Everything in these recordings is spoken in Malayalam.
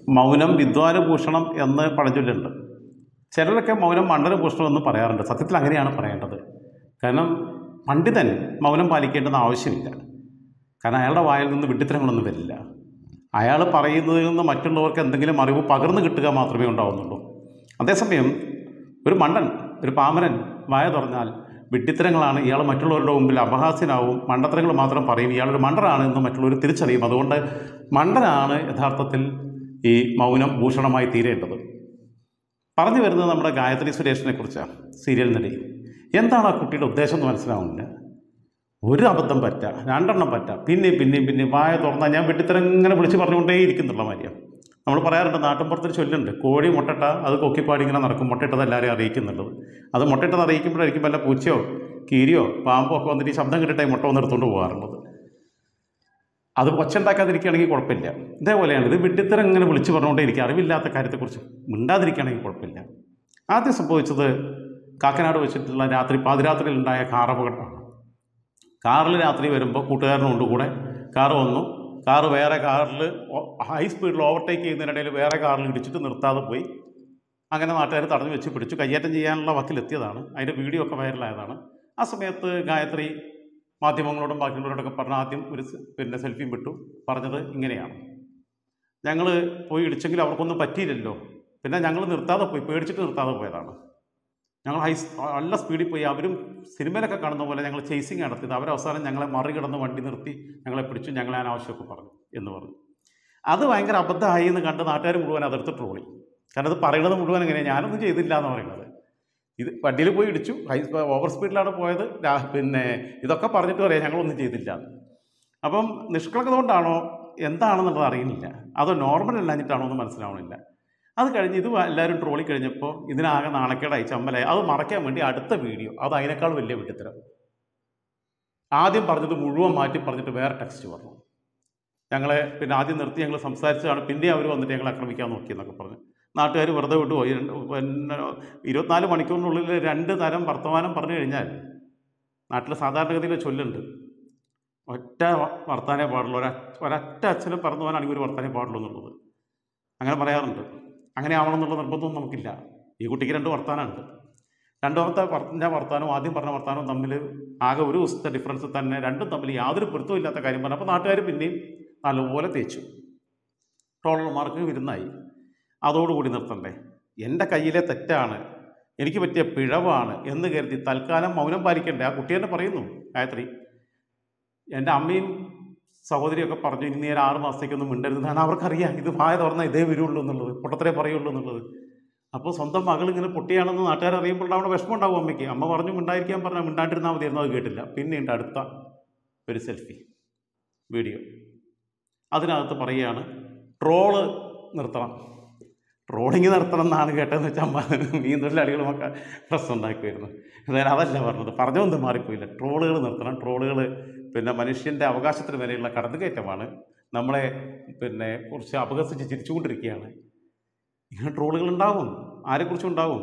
മൗനം വിദ്വാനുഭൂഷണം എന്ന് പഴഞ്ചൊല്ലുണ്ട് ചിലരൊക്കെ മൗനം മണ്ഡലഭൂഷണം എന്ന് പറയാറുണ്ട് സത്യത്തിൽ അങ്ങനെയാണ് പറയേണ്ടത് കാരണം പണ്ഡിതൻ മൗനം പാലിക്കേണ്ടെന്ന് ആവശ്യമില്ല കാരണം അയാളുടെ വായിൽ നിന്ന് വിഡ്ഢിത്തരങ്ങളൊന്നും വരില്ല അയാൾ പറയുന്നതിൽ നിന്ന് മറ്റുള്ളവർക്ക് എന്തെങ്കിലും അറിവ് പകർന്നു കിട്ടുക മാത്രമേ ഉണ്ടാവുന്നുള്ളൂ അതേസമയം ഒരു മണ്ടൻ ഒരു പാമരൻ വായ തുറന്നാൽ വിഡ്ഢിത്തരങ്ങളാണ് ഇയാൾ മറ്റുള്ളവരുടെ മുമ്പിൽ അപഹാസ്യനാവും മണ്ടത്തരങ്ങൾ മാത്രം പറയും ഇയാളൊരു മണ്ടനാണ് എന്ന് മറ്റുള്ളവർ തിരിച്ചറിയും അതുകൊണ്ട് മണ്ടനാണ് യഥാർത്ഥത്തിൽ ഈ മൗനം ഭൂഷണമായി തീരേണ്ടത് പറഞ്ഞു വരുന്നത് നമ്മുടെ ഗായത്രി സുരേഷിനെ കുറിച്ചാണ് സീരിയൽ നടി എന്താണ് ആ കുട്ടിയുടെ ഉദ്ദേശം എന്ന് മനസ്സിലാവുന്നില്ല ഒരു അബദ്ധം പറ്റ രണ്ടെണ്ണം പറ്റ പിന്നെയും പിന്നെയും പിന്നെയും വായ തുറന്നാൽ ഞാൻ വെട്ടിത്തരം ഇങ്ങനെ വിളിച്ച് പറഞ്ഞുകൊണ്ടേ ഇരിക്കുന്നുള്ള മാര്യം നമ്മൾ പറയാറുണ്ട് നാട്ടിൻപുറത്തൊരു ചൊല്ലുണ്ട് കോഴി മുട്ടട്ട അത് കൊക്കിപ്പാടി ഇങ്ങനെ നടക്കും മുട്ടയിട്ടത് എല്ലാവരെയും അറിയിക്കുന്നുള്ളത് അത് മുട്ടയിട്ടത് അറിയിക്കുമ്പോഴായിരിക്കും വല്ല പൂച്ചയോ കീരിയോ പാമ്പോ ഒക്കെ വന്നിട്ട് ഈ ശബ്ദം കിട്ടിയിട്ടേ മുട്ട വന്ന് എടുത്തുകൊണ്ട് പോകാറുള്ളത് അത് ഒച്ചുണ്ടാക്കാതിരിക്കുകയാണെങ്കിൽ കുഴപ്പമില്ല ഇതേപോലെയാണ് ഇത് വിഡ്ഢിത്തരം ഇങ്ങനെ വിളിച്ചു പറഞ്ഞുകൊണ്ടേ ഇരിക്കുക അറിവില്ലാത്ത കാര്യത്തെക്കുറിച്ച് മിണ്ടാതിരിക്കുകയാണെങ്കിൽ കുഴപ്പമില്ല ആദ്യം സംഭവിച്ചത് കാക്കനാട് വെച്ചിട്ടുള്ള രാത്രി പാതിരാത്രിയിലുണ്ടായ കാർ അപകടമാണ് കാറിൽ രാത്രി വരുമ്പോൾ കൂട്ടുകാരനുണ്ട് കൂടെ കാറ് വന്നു കാറ് വേറെ കാറിൽ ഹൈ സ്പീഡിൽ ഓവർടേക്ക് ചെയ്യുന്നതിനിടയിൽ വേറെ കാറിൽ ഇടിച്ചിട്ട് നിർത്താതെ പോയി അങ്ങനെ നാട്ടുകാർ തടഞ്ഞു വെച്ച് പിടിച്ചു കയ്യേറ്റം ചെയ്യാനുള്ള വക്കിലെത്തിയതാണ് അതിൻ്റെ വീഡിയോ ഒക്കെ വൈറലായതാണ് ആ സമയത്ത് ഗായത്രി മാധ്യമങ്ങളോടും ബാക്കിയുള്ളവരോടൊക്കെ പറഞ്ഞ ആദ്യം ഒരു സ് പിന്നെ സെൽഫിയും വിട്ടു പറഞ്ഞത് ഇങ്ങനെയാണ് ഞങ്ങൾ പോയി ഇടിച്ചെങ്കിൽ അവർക്കൊന്നും പറ്റിയില്ലല്ലോ പിന്നെ ഞങ്ങൾ നിർത്താതെ പോയി പേടിച്ചിട്ട് നിർത്താതെ പോയതാണ് ഞങ്ങൾ ഹൈ നല്ല സ്പീഡിൽ പോയി അവരും സിനിമയിലൊക്കെ കാണുന്ന പോലെ ഞങ്ങൾ ചേസിങ് നടത്തിയത് അവരവസാനം ഞങ്ങളെ മറികടന്ന് വണ്ടി നിർത്തി ഞങ്ങളെ പിടിച്ചു ഞങ്ങളെ അനാവശ്യമൊക്കെ പറഞ്ഞു എന്ന് പറഞ്ഞു അത് ഭയങ്കര അബദ്ധമായി എന്ന് കണ്ട് നാട്ടുകാർ മുഴുവൻ അതെടുത്ത് ട്രോളി കാരണം അത് പറയുന്നത് മുഴുവൻ എങ്ങനെയാണ് ഞാനൊന്നും ചെയ്തില്ല എന്ന് പറയുന്നത് ഇത് വണ്ടിയിൽ പോയി ഇടിച്ചു ഹൈ ഓവർ സ്പീഡിലാണ് പോയത് രാ- പിന്നെ ഇതൊക്കെ പറഞ്ഞിട്ട് പറയാം ഞങ്ങളൊന്നും ചെയ്തില്ല എന്ന്. അപ്പം നിഷ്കളങ്കത കൊണ്ടാണോ എന്താണെന്നുള്ളത് അറിയുന്നില്ല അതോ നോർമൽ അല്ലാഞ്ഞിട്ടാണോ എന്ന് മനസ്സിലാവണില്ല അത് കഴിഞ്ഞ് ഇത് എല്ലാവരും ട്രോളി കഴിഞ്ഞപ്പോൾ ഇതിനാകെ നാണക്കേടായി ചമ്മലായി അത് മറയ്ക്കാൻ വേണ്ടി അടുത്ത വീഡിയോ അത് അതിനേക്കാൾ വലിയ വിട്ടിത്തരം ആദ്യം പറഞ്ഞത് മുഴുവൻ മാറ്റി പറഞ്ഞിട്ട് വേറെ ടെക്സ്റ്റ് പറഞ്ഞു ഞങ്ങളെ പിന്നെ ആദ്യം നിർത്തി ഞങ്ങൾ സംസാരിച്ചതാണ് പിന്നെ അവർ വന്നിട്ട് ഞങ്ങളെ ആക്രമിക്കാൻ നോക്കിയെന്നൊക്കെ പറഞ്ഞു നാട്ടുകാർ വെറുതെ വിട്ടുപോയി രണ്ട് പിന്നെ ഇരുപത്തിനാല് മണിക്കൂറിനുള്ളിൽ രണ്ട് തരം വർത്തമാനം പറഞ്ഞു കഴിഞ്ഞാൽ നാട്ടിൽ സാധാരണഗതിയിൽ ചൊല്ലുണ്ട് ഒറ്റ വ- വർത്താനേ പാടുള്ളൂ ഒര ഒരൊറ്റ അച്ഛനും പറഞ്ഞു പോകാനാണെങ്കിൽ ഒരു വർത്താനേ പാടുള്ളൂ എന്നുള്ളത് അങ്ങനെ പറയാറുണ്ട് അങ്ങനെ ആവണം എന്നുള്ള നിർബന്ധമൊന്നും നമുക്കില്ല ഈ കുട്ടിക്ക് രണ്ട് വർത്താനമുണ്ട് രണ്ടാമത്തെ പറഞ്ഞ വർത്താനവും ആദ്യം പറഞ്ഞ വർത്താനവും തമ്മിൽ ആകെ ഒരു ദിവസത്തെ ഡിഫറൻസ് തന്നെ രണ്ടും തമ്മിൽ യാതൊരു പൊരുത്തവും ഇല്ലാത്ത കാര്യം പറഞ്ഞു അപ്പോൾ നാട്ടുകാർ പിന്നെയും നല്ലപോലെ തേച്ചു ട്രോളർമാർക്ക് വിരുന്നായി അതോടുകൂടി നിർത്തണ്ടേ എൻ്റെ കയ്യിലെ തെറ്റാണ് എനിക്ക് പറ്റിയ പിഴവാണ് എന്ന് കരുതി തൽക്കാലം മൗനം പാലിക്കണ്ടേ ആ കുട്ടി തന്നെ പറയുന്നു ഗായത്രി എൻ്റെ അമ്മയും സഹോദരിയൊക്കെ പറഞ്ഞു ഇനി നേരെ ആറ് മാസത്തേക്കൊന്നും മിണ്ടരുതെന്നാണ് അവർക്കറിയാം ഇത് വായ തുറന്നാൽ ഇതേ വരുള്ളൂ എന്നുള്ളത് പൊട്ടത്തരേ പറയുള്ളൂ എന്നുള്ളത് അപ്പോൾ സ്വന്തം മകൾ ഇങ്ങനെ പൊട്ടിയാണെന്ന് നാട്ടുകാർ അറിയുമ്പോൾ അവിടെ വിഷമം ഉണ്ടാവും അമ്മയ്ക്ക് അമ്മ പറഞ്ഞു മിണ്ടായിരിക്കാൻ പറഞ്ഞാൽ മിണ്ടാണ്ടിരുന്നാൽ മതിയായിരുന്നു അത് കേട്ടില്ല പിന്നീട് അടുത്ത ഒരു സെൽഫി വീഡിയോ അതിനകത്ത് പറയുകയാണ് ട്രോള് നിർത്തണം ട്രോളിങ് നിർത്തണം എന്നാണ് കേട്ടതെന്ന് വെച്ചാൽ അമ്മ മീൻ തൊഴിലാളികളുമൊക്കെ പ്രശ്നം ഉണ്ടാക്കി വരുന്നു എന്തായാലും അതല്ല പറഞ്ഞത് പറഞ്ഞൊന്നും മാറിപ്പോയില്ല ട്രോളുകൾ നിർത്തണം ട്രോളുകൾ പിന്നെ മനുഷ്യൻ്റെ അവകാശത്തിന് വരെയുള്ള കടന്നുകയറ്റമാണ് നമ്മളെ പിന്നെ കുറിച്ച് അപകസിച്ച് ചിരിച്ചുകൊണ്ടിരിക്കുകയാണ് ഇങ്ങനെ ട്രോളുകൾ ഉണ്ടാവും ആരെക്കുറിച്ചും ഉണ്ടാവും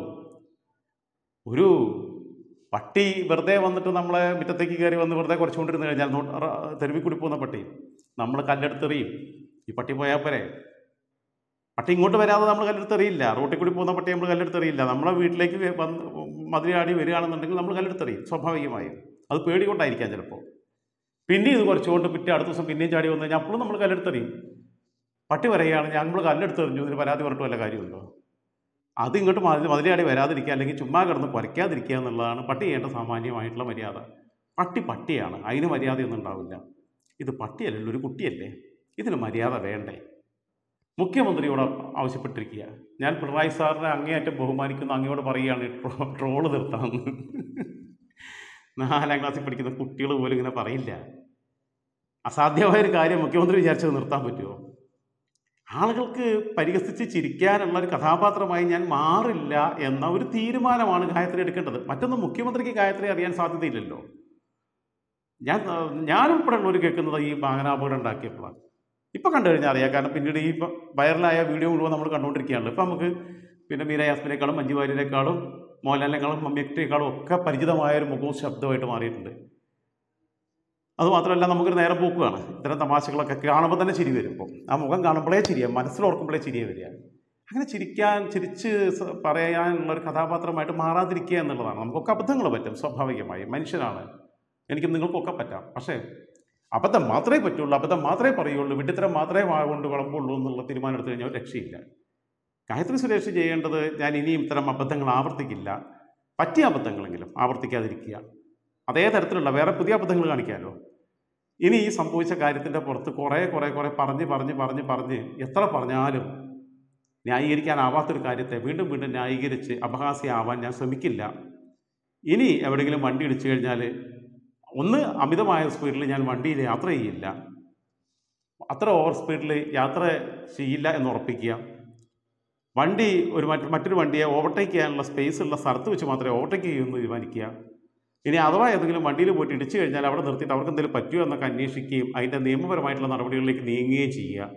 ഒരു പട്ടി വെറുതെ വന്നിട്ട് നമ്മളെ മുറ്റത്തേക്ക് കയറി വന്ന് വെറുതെ കുറച്ചുകൊണ്ടിരുന്ന് കഴിഞ്ഞാൽ നോ- റ- തെരുവിൽ കൂടി പോകുന്ന പട്ടി നമ്മൾ കല്ലെടുത്തെറിയും ഈ പട്ടി പോയാൽ പോരെ പട്ടി ഇങ്ങോട്ട് വരാതെ നമ്മൾ കല്ലെടുത്തെറിയില്ല റോട്ടിൽ കൂടി പോകുന്ന പട്ടി നമ്മൾ കല്ലെടുത്തെറിയില്ല നമ്മളെ വീട്ടിലേക്ക് വെ- വന്ന് മതിലാടി വരികയാണെന്നുണ്ടെങ്കിൽ നമ്മൾ കല്ലെടുത്തെറിയും സ്വാഭാവികമായും അത് പേടി കൊണ്ടായിരിക്കാം ചിലപ്പോൾ പിന്നെ ഇത് കുറച്ചുകൊണ്ട് പിറ്റേ അടുത്ത ദിവസം പിന്നെയും ചാടി വന്നു കഴിഞ്ഞാൽ അപ്പോഴും നമ്മൾ കല്ലെടുത്തെറിയും പട്ടി പറയുകയാണ് ഞങ്ങൾ കല്ലെടുത്തെറിഞ്ഞു ഇതിന് പരാതി പറഞ്ഞിട്ട് വല്ല കാര്യമുണ്ടോ അത് ഇങ്ങോട്ട് മതി മതിലാടി വരാതിരിക്കുക അല്ലെങ്കിൽ ചുമ്മാ കിടന്ന് കുറയ്ക്കാതിരിക്കുക എന്നുള്ളതാണ് പട്ടി ചെയ്യേണ്ട സാമാന്യമായിട്ടുള്ള മര്യാദ പട്ടി പട്ടിയാണ് അതിന് മര്യാദയൊന്നും ഉണ്ടാവില്ല ഇത് പട്ടിയല്ലല്ലോ ഒരു കുട്ടിയല്ലേ ഇതിന് മര്യാദ വേണ്ടേ മുഖ്യമന്ത്രിയോട് ആവശ്യപ്പെട്ടിരിക്കുക ഞാൻ പിണറായി സാറിനെ അങ്ങേയറ്റം ബഹുമാനിക്കുന്ന അങ്ങയോട് പറയുകയാണ് ട്രോ ട്രോള് നിർത്താമെന്ന് നാലാം ക്ലാസ്സിൽ പഠിക്കുന്ന കുട്ടികൾ പോലും ഇങ്ങനെ പറയില്ല അസാധ്യമായൊരു കാര്യം മുഖ്യമന്ത്രി വിചാരിച്ചത് നിർത്താൻ പറ്റുമോ ആളുകൾക്ക് പരിഹസിച്ച് ചിരിക്കാനുള്ള ഒരു കഥാപാത്രമായി ഞാൻ മാറില്ല എന്ന ഒരു തീരുമാനമാണ് ഗായത്രി എടുക്കേണ്ടത് മറ്റൊന്നും മുഖ്യമന്ത്രിക്ക് ഗായത്രി അറിയാൻ സാധ്യതയില്ലല്ലോ ഞാൻ ഞാനുൾപ്പെടെയുള്ളവർ കേൾക്കുന്നത് ഈ വാഹനാപകടം ഉണ്ടാക്കിയപ്പോഴാണ് ഇപ്പം കണ്ടു കഴിഞ്ഞാൽ അറിയാം കാരണം പിന്നീട് ഈ ഇപ്പം വൈറലായ വീഡിയോ മുഴുവൻ നമ്മൾ കണ്ടുകൊണ്ടിരിക്കുകയാണല്ലോ ഇപ്പം നമുക്ക് പിന്നെ മീര യാസ്മിനേക്കാളും മഞ്ജു വാര്യനേക്കാളും മോഹൻലാലിനേക്കാളും മമ്മിയേക്കാളും ഒക്കെ പരിചിതമായ ഒരു മുഖവും ശബ്ദമായിട്ട് മാറിയിട്ടുണ്ട് അതുമാത്രമല്ല നമുക്കൊരു നേരം പോക്കുകയാണ് ഇത്തരം തമാശകളൊക്കെ കാണുമ്പോൾ തന്നെ ചിരി വരും ഇപ്പോൾ ആ മുഖം കാണുമ്പോഴേ ചിരിയാ മനസ്സിലോർക്കുമ്പോഴേ ചിരിയെ വരിക അങ്ങനെ ചിരിക്കാൻ ചിരിച്ച് സ- പറയാനുള്ള ഒരു കഥാപാത്രമായിട്ട് മാറാതിരിക്കുക എന്നുള്ളതാണ് നമുക്കൊക്കെ അബദ്ധങ്ങൾ പറ്റും സ്വാഭാവികമായി മനുഷ്യനാണ് എനിക്കും നിങ്ങൾക്കൊക്കെ പറ്റാം പക്ഷേ അബദ്ധം മാത്രമേ പറ്റുള്ളൂ അബദ്ധം മാത്രമേ പറയുള്ളൂ വിഡ്ഢിത്തരം മാത്രമേ വാ കൊണ്ട് വിളമ്പുള്ളൂ എന്നുള്ള തീരുമാനം എടുത്തു കഴിഞ്ഞാൽ ഒരു രക്ഷയില്ല ഗായത്രി സുരേഷ് ചെയ്യേണ്ടത് ഞാൻ ഇനിയും ഇത്തരം അബദ്ധങ്ങൾ ആവർത്തിക്കില്ല പറ്റിയ അബദ്ധങ്ങളെങ്കിലും ആവർത്തിക്കാതിരിക്കുക അതേ തരത്തിലുള്ള വേറെ പുതിയ അബദ്ധങ്ങൾ കാണിക്കാമല്ലോ ഇനി ഈ സംഭവിച്ച കാര്യത്തിൻ്റെ പുറത്ത് കുറേ കുറേ കുറേ പറഞ്ഞ് പറഞ്ഞ് പറഞ്ഞ് പറഞ്ഞ് എത്ര പറഞ്ഞാലും ന്യായീകരിക്കാനാവാത്തൊരു കാര്യത്തെ വീണ്ടും വീണ്ടും ന്യായീകരിച്ച് അപഹാസ്യമാവാൻ ഞാൻ ശ്രമിക്കില്ല ഇനി എവിടെയെങ്കിലും വണ്ടി ഇടിച്ചു കഴിഞ്ഞാൽ ഒന്ന് അമിതമായ സ്പീഡിൽ ഞാൻ വണ്ടിയിൽ യാത്ര ചെയ്യില്ല അത്ര ഓവർ സ്പീഡിൽ യാത്ര ചെയ്യില്ല എന്ന് ഉറപ്പിക്കുക വണ്ടി ഒരു മറ്റ് മറ്റൊരു വണ്ടിയെ ഓവർടേക്ക് ചെയ്യാനുള്ള സ്പേസ് ഉള്ള സ്ഥലത്ത് വെച്ച് മാത്രമേ ഓവർടേക്ക് ചെയ്യുമെന്ന് തീരുമാനിക്കുക ഇനി അഥവാ ഏതെങ്കിലും വണ്ടിയിൽ പോയിട്ട് ഇടിച്ചു കഴിഞ്ഞാൽ അവിടെ നിർത്തിയിട്ട് അവർക്ക് എന്തെങ്കിലും പറ്റുമോ എന്നൊക്കെ അന്വേഷിക്കുകയും അതിൻ്റെ നിയമപരമായിട്ടുള്ള നടപടികളിലേക്ക് നീങ്ങുകയും ചെയ്യുക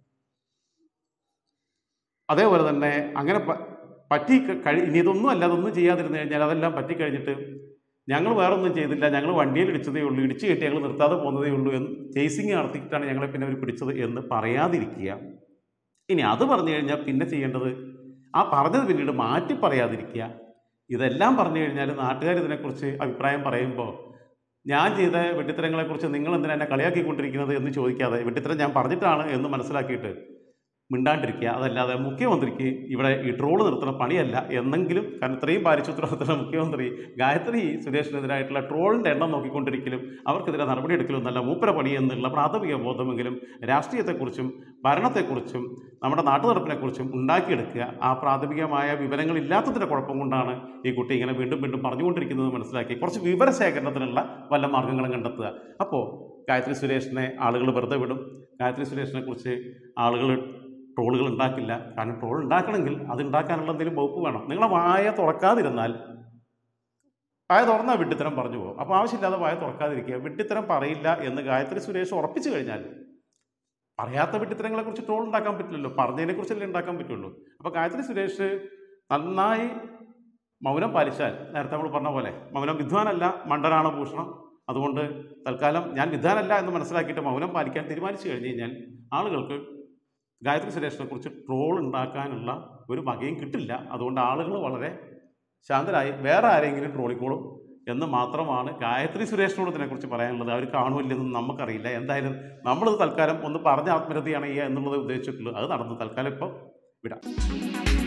അതേപോലെ തന്നെ അങ്ങനെ പ- പറ്റി ക- കഴി ഇനി ഇതൊന്നും അല്ല അതൊന്നും ചെയ്യാതിരുന്നു കഴിഞ്ഞാൽ അതെല്ലാം പറ്റിക്കഴിഞ്ഞിട്ട് ഞങ്ങൾ വേറൊന്നും ചെയ്തില്ല ഞങ്ങൾ വണ്ടിയിൽ ഇടിച്ചതേ ഉള്ളൂ ഇടിച്ചു കെട്ടി ഞങ്ങൾ നിർത്താതെ പോകുന്നതേ ഉള്ളൂ എന്ന് ചേസിങ് നടത്തിയിട്ടാണ് ഞങ്ങളെ പിന്നെ അവർ പിടിച്ചത് എന്ന് പറയാതിരിക്കുക ഇനി അത് പറഞ്ഞു കഴിഞ്ഞാൽ പിന്നെ ചെയ്യേണ്ടത് ആ പറഞ്ഞത് പിന്നീട് മാറ്റി പറയാതിരിക്കുക ഇതെല്ലാം പറഞ്ഞു കഴിഞ്ഞാൽ നാട്ടുകാർ ഇതിനെക്കുറിച്ച് അഭിപ്രായം പറയുമ്പോൾ ഞാൻ ചെയ്ത വെട്ടിത്തരങ്ങളെക്കുറിച്ച് നിങ്ങൾ എന്തിനാ എന്നെ കളിയാക്കിക്കൊണ്ടിരിക്കുന്നത് എന്ന് ചോദിക്കാതെ വെട്ടിത്തരം ഞാൻ പറഞ്ഞിട്ടാണ് എന്ന് മനസ്സിലാക്കിയിട്ട് മിണ്ടാണ്ടിരിക്കുക അതല്ലാതെ മുഖ്യമന്ത്രിക്ക് ഇവിടെ ഈ ട്രോള് നിർത്തുന്ന പണിയല്ല എന്നെങ്കിലും കാരണം ഇത്രയും പാരിശുദ്ധത്തിലുള്ള മുഖ്യമന്ത്രി ഗായത്രി സുരേഷിനെതിരായിട്ടുള്ള ട്രോളിൻ്റെ എണ്ണം നോക്കിക്കൊണ്ടിരിക്കലും അവർക്കെതിരെ നടപടിയെടുക്കലും എന്നല്ല മൂപ്പര പണി എന്നുള്ള പ്രാഥമിക ബോധമെങ്കിലും രാഷ്ട്രീയത്തെക്കുറിച്ചും ഭരണത്തെക്കുറിച്ചും നമ്മുടെ നാട്ടുനടപ്പിനെക്കുറിച്ചും ഉണ്ടാക്കിയെടുക്കുക ആ പ്രാഥമികമായ വിവരങ്ങളില്ലാത്തതിൻ്റെ കുഴപ്പം കൊണ്ടാണ് ഈ കുട്ടി ഇങ്ങനെ വീണ്ടും വീണ്ടും പറഞ്ഞുകൊണ്ടിരിക്കുന്നത് മനസ്സിലാക്കി കുറച്ച് വിവരശേഖരണത്തിനുള്ള വല്ല മാർഗ്ഗങ്ങളും കണ്ടെത്തുക അപ്പോൾ ഗായത്രി സുരേഷിനെ ആളുകൾ വെറുതെ വിടും ഗായത്രി സുരേഷിനെ കുറിച്ച് ആളുകൾ ട്രോളുകൾ ഉണ്ടാക്കില്ല കാരണം ട്രോൾ ഉണ്ടാക്കണമെങ്കിൽ അത് ഉണ്ടാക്കാനുള്ള എന്തെങ്കിലും വകുപ്പ് വേണം നിങ്ങളെ വായ തുറക്കാതിരുന്നാൽ വായ തുറന്നാൽ വിഡ്ഢിത്തരം പറഞ്ഞു പോകും അപ്പോൾ ആവശ്യമില്ലാതെ വായ തുറക്കാതിരിക്കുക വിഡ്ഢിത്തരം പറയില്ല എന്ന് ഗായത്രി സുരേഷ് ഉറപ്പിച്ചു കഴിഞ്ഞാൽ പറയാത്ത വിഡ്ഢിത്തരങ്ങളെക്കുറിച്ച് ട്രോൾ ഉണ്ടാക്കാൻ പറ്റില്ലല്ലോ പറഞ്ഞതിനെക്കുറിച്ചല്ലേ ഉണ്ടാക്കാൻ പറ്റുള്ളൂ അപ്പോൾ ഗായത്രി സുരേഷ് നന്നായി മൗനം പാലിച്ചാൽ നേരത്തെ നമ്മൾ പറഞ്ഞ പോലെ മൗനം വിദ്വാനല്ല മണ്ടനാണ് ഭൂഷണം അതുകൊണ്ട് തൽക്കാലം ഞാൻ വിദ്വാനല്ല എന്ന് മനസ്സിലാക്കിയിട്ട് മൗനം പാലിക്കാൻ തീരുമാനിച്ചു കഴിഞ്ഞ് കഴിഞ്ഞാൽ ആളുകൾക്ക് ഗായത്രി സുരേഷിനെ കുറിച്ച് ട്രോൾ ഉണ്ടാക്കാനുള്ള ഒരു വകയും കിട്ടില്ല അതുകൊണ്ട് ആളുകൾ വളരെ ശാന്തരായി വേറെ ആരെങ്കിലും ട്രോളിക്കോളും എന്ന് മാത്രമാണ് ഗായത്രി സുരേഷിനോട് ഇതിനെക്കുറിച്ച് പറയാനുള്ളത് അവർ കാണുമില്ലെന്നും നമുക്കറിയില്ല എന്തായാലും നമ്മളിത് തൽക്കാലം ഒന്ന് പറഞ്ഞ ആത്മരതിയാണ് ചെയ്യുക എന്നുള്ളത് ഉദ്ദേശിച്ചിട്ടുള്ളൂ അത് നടന്നു തൽക്കാലം ഇപ്പോൾ വിടാം